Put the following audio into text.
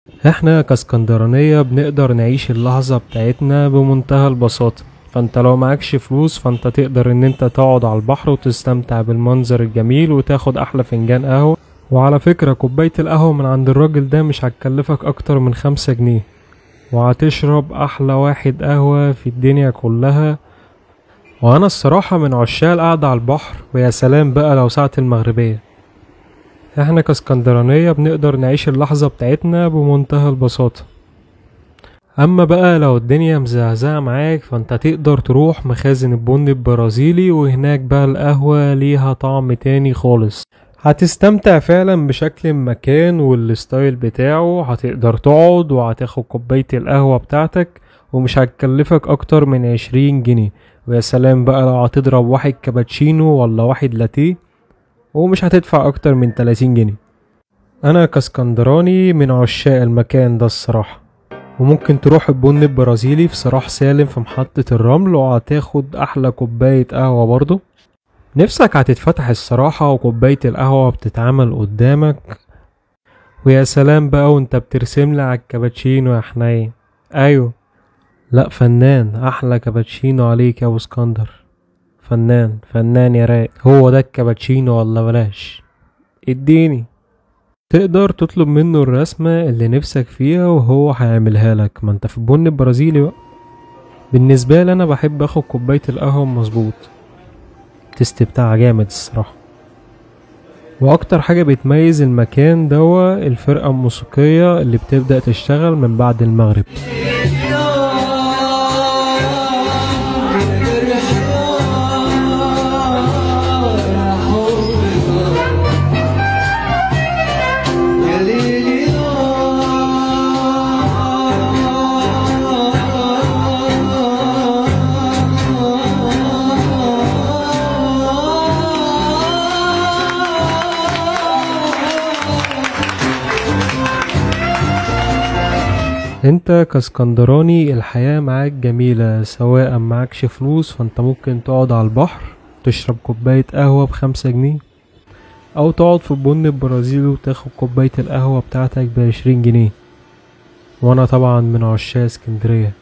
احنا كاسكندرانية بنقدر نعيش اللحظة بتاعتنا بمنتهى البساطة فانت لو معكش فلوس فانت تقدر ان انت تقعد على البحر وتستمتع بالمنظر الجميل وتاخد احلى فنجان قهوة وعلى فكرة كوباية القهوة من عند الراجل ده مش هتكلفك اكتر من خمسة جنيه وهتشرب احلى واحد قهوة في الدنيا كلها وانا الصراحة من عشاق القعدة على البحر ويا سلام بقى لو ساعة المغربية احنا كاسكندرانية بنقدر نعيش اللحظة بتاعتنا بمنتهى البساطة اما بقى لو الدنيا مزعزعة معاك فانت تقدر تروح مخازن البن البرازيلي وهناك بقى القهوة ليها طعم تاني خالص هتستمتع فعلا بشكل المكان والستايل بتاعه هتقدر تقعد وهتاخد كوباية القهوة بتاعتك ومش هتكلفك اكتر من عشرين جنيه ويا سلام بقى لو هتضرب واحد كابتشينو ولا واحد لاتيه ومش هتدفع اكتر من 30 جنيه انا كاسكندراني من عشاق المكان ده الصراحة وممكن تروح البن البرازيلي في صلاح سالم في محطة الرمل وهتاخد احلى كوباية قهوة برضه نفسك هتتفتح الصراحة وكوباية القهوة بتتعمل قدامك ويا سلام بقى وانت بترسم لي على الكابتشينو يا حنين ايوه لا فنان احلى كابتشينو عليك يا ابو اسكندر فنان فنان يا رايق هو ده الكابتشينو ولا بلاش اديني تقدر تطلب منه الرسمة اللي نفسك فيها وهو هيعملها لك ما انت في البن البرازيلي بقى بالنسبة لي انا بحب اخد كوباية القهوة مظبوط التست بتاعها جامد الصراحة واكتر حاجة بتميز المكان دوا الفرقة الموسيقية اللي بتبدأ تشتغل من بعد المغرب انت كاسكندراني الحياة معاك جميلة سواء معكش فلوس فانت ممكن تقعد على البحر تشرب كوباية قهوة بخمسة جنيه او تقعد في البن البرازيلي وتاخد كوباية القهوة بتاعتك بعشرين جنيه وانا طبعا من عشاق اسكندرية